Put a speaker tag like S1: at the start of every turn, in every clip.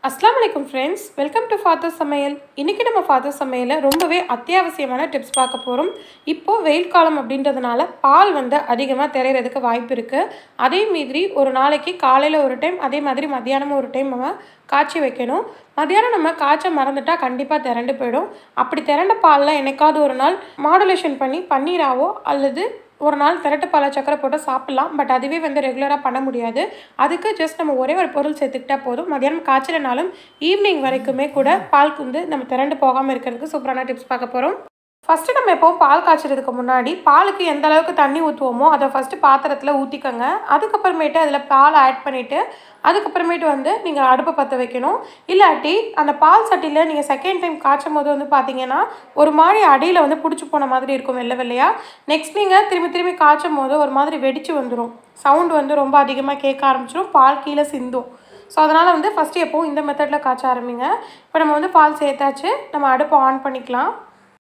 S1: அஸ்லாம் வலைக்கம் friends welcome to father சமையல் இன்றைக்கி நம்ம ஃபாதர் சமையலில் ரொம்பவே அத்தியாவசியமான டிப்ஸ் பார்க்க போகிறோம் இப்போது வெயில் காலம் அப்படின்றதுனால பால் வந்து அதிகமாக திரையிறதுக்கு வாய்ப்பு இருக்குது அதே மாதிரி ஒரு நாளைக்கு காலையில் ஒரு டைம் அதே மாதிரி மத்தியானமும் ஒரு டைம் நம்ம காய்ச்சி வைக்கணும் மத்தியானம் நம்ம காய்ச்ச மறந்துட்டா கண்டிப்பாக திரண்டு போயிடும் அப்படி திரண்ட பாலில் என்னைக்காவது ஒரு நாள் மாடுலேஷன் பண்ணி பன்னீராவோ அல்லது ஒரு நாள் திரட்டு பாலை சக்கரை போட்டு சாப்பிட்லாம் பட் அதுவே வந்து ரெகுலராக பண்ண முடியாது அதுக்கு ஜஸ்ட் நம்ம ஒரே ஒரு பொருள் சேர்த்துக்கிட்டா போதும் மதியானம் காய்ச்சலனாலும் ஈவினிங் வரைக்குமே கூட பால் வந்து நம்ம திரண்டு போகாமல் இருக்கிறதுக்கு சூப்பரான டிப்ஸ் பார்க்க போகிறோம் ஃபஸ்ட்டு நம்ம எப்போவும் பால் காய்ச்சறதுக்கு முன்னாடி பாலுக்கு எந்த அளவுக்கு தண்ணி ஊற்றுவோமோ அதை ஃபஸ்ட்டு பாத்திரத்தில் ஊற்றிக்கோங்க அதுக்கப்புறமேட்டு அதில் பால் ஆட் பண்ணிவிட்டு அதுக்கப்புறமேட்டு வந்து நீங்கள் அடுப்பை பற்ற வைக்கணும் இல்லாட்டி அந்த பால் சட்டியில் நீங்கள் செகண்ட் டைம் காய்ச்சும் போது வந்து பார்த்தீங்கன்னா ஒரு மாதிரி அடியில் வந்து பிடிச்சி போன மாதிரி இருக்கும் வெள்ளை வெள்ளையாக நெக்ஸ்ட் நீங்கள் திரும்பி திரும்பி காய்ச்சும் போது ஒரு மாதிரி வெடித்து வந்துடும் சவுண்டு வந்து ரொம்ப அதிகமாக கேட்க ஆரம்பிச்சிடும் பால் கீழே சிந்தும் ஸோ அதனால் வந்து ஃபஸ்ட்டு எப்போவும் இந்த மெத்தடில் காய்ச்ச ஆரம்பிங்க இப்போ நம்ம வந்து பால் சேர்த்தாச்சு நம்ம அடுப்பை ஆன் பண்ணிக்கலாம்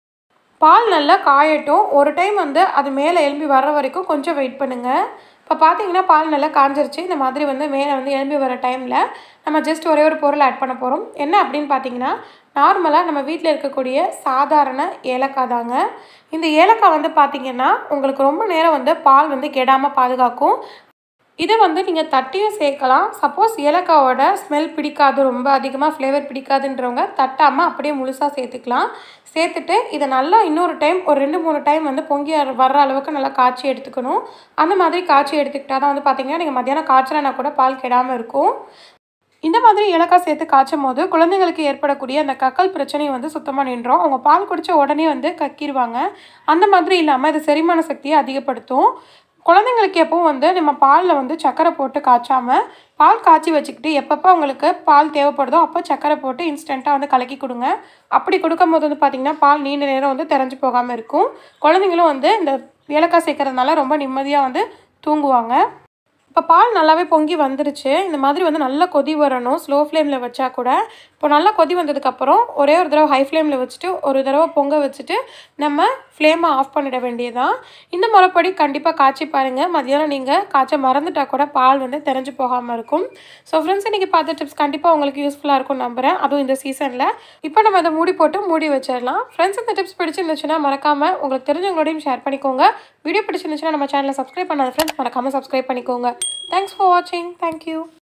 S1: பால் நல்லா காயட்டும் ஒரு டைம் வந்து அது மேலே எலும்பி வர்ற வரைக்கும் கொஞ்சம் வெயிட் பண்ணுங்கள் இப்போ பார்த்தீங்கன்னா பால் நல்லா காஞ்சிருச்சு இந்த மாதிரி வந்து மேலே வந்து எலும்பி வர டைமில் நம்ம ஜஸ்ட் ஒரே ஒரு பொருள் ஆட் பண்ண போகிறோம் என்ன அப்படின்னு பார்த்தீங்கன்னா நார்மலாக நம்ம வீட்டில் இருக்கக்கூடிய சாதாரண ஏலக்காய் தாங்க இந்த ஏலக்காய் வந்து பார்த்திங்கன்னா உங்களுக்கு ரொம்ப நேரம் வந்து பால் வந்து கெடாமல் பாதுகாக்கும் இதை வந்து நீங்கள் தட்டியும் சேர்க்கலாம் சப்போஸ் ஏலக்காவோட ஸ்மெல் பிடிக்காது ரொம்ப அதிகமாக ஃப்ளேவர் பிடிக்காதுன்றவங்க தட்டாமல் அப்படியே முழுசாக சேர்த்துக்கலாம் சேர்த்துட்டு இதை நல்லா இன்னொரு டைம் ஒரு ரெண்டு மூணு டைம் வந்து பொங்கி வர்ற அளவுக்கு நல்லா காய்ச்சி எடுத்துக்கணும் அந்த மாதிரி காய்ச்சி எடுத்துக்கிட்டால் தான் வந்து பார்த்திங்கன்னா நீங்கள் மத்தியானம் காய்ச்சலனா கூட பால் கெடாமல் இருக்கும் இந்த மாதிரி ஏலக்காய் சேர்த்து காய்ச்சும் போது குழந்தைங்களுக்கு ஏற்படக்கூடிய அந்த கக்கல் பிரச்சனையை வந்து சுத்தமாக நின்றோம் அவங்க பால் குடித்த உடனே வந்து கக்கிடுவாங்க அந்த மாதிரி இல்லாமல் இது செரிமான சக்தியை அதிகப்படுத்தும் குழந்தைங்களுக்கு எப்பவும் வந்து நம்ம பாலில் வந்து சர்க்கரை போட்டு காய்ச்சாமல் பால் காய்ச்சி வச்சுக்கிட்டு எப்பப்போ உங்களுக்கு பால் தேவைப்படுதோ அப்போ சர்க்கரை போட்டு இன்ஸ்டண்ட்டாக வந்து கலக்கி கொடுங்க அப்படி கொடுக்கும் போது வந்து பார்த்திங்கன்னா பால் நீண்ட நேரம் வந்து தெரிஞ்சு போகாமல் இருக்கும் குழந்தைங்களும் வந்து இந்த ஏலக்காய் சேர்க்கறதுனால ரொம்ப நிம்மதியாக வந்து தூங்குவாங்க இப்போ பால் நல்லாவே பொங்கி வந்துருச்சு இந்த மாதிரி வந்து நல்லா கொதி வரணும் ஸ்லோ ஃப்ளேமில் வச்சா கூட இப்போ நல்லா கொதி வந்ததுக்கப்புறம் ஒரே ஒரு தடவை ஹை ஃப்ளேமில் வச்சுட்டு ஒரு தடவை பொங்க வச்சுட்டு நம்ம ஃப்ளேமை ஆஃப் பண்ணிட வேண்டியதான் இந்த முறைப்படி கண்டிப்பாக காய்ச்சி பாருங்கள் மதியானம் நீங்கள் காய்ச்ச மறந்துட்டா கூட பால் வந்து தெரிஞ்சு போகாமல் இருக்கும் ஸோ ஃப்ரெண்ட்ஸ் இன்றைக்கி பார்த்த டிப்ஸ் கண்டிப்பாக உங்களுக்கு யூஸ்ஃபுல்லாக இருக்கும் நம்புகிறேன் அதுவும் இந்த சீசனில் இப்போ நம்ம அதை மூடி போட்டு மூடி வச்சிடலாம் ஃப்ரெண்ட்ஸ் இந்த டிப்ஸ் பிடிச்சிருந்துச்சுன்னா மறக்காமல் உங்களுக்கு தெரிஞ்சவங்களோடையும் ஷேர் பண்ணிக்கோங்க வீடியோ பிடிச்சிருந்துச்சுன்னா நம்ம சேனலை சப்ஸ்கிரைப் பண்ணாத ஃப்ரெண்ட்ஸ் மறக்காமல் சப்ஸ்கிரைப் பண்ணிக்கோங்க தேங்க்ஸ் ஃபார் வாட்சிங் தேங்க்யூ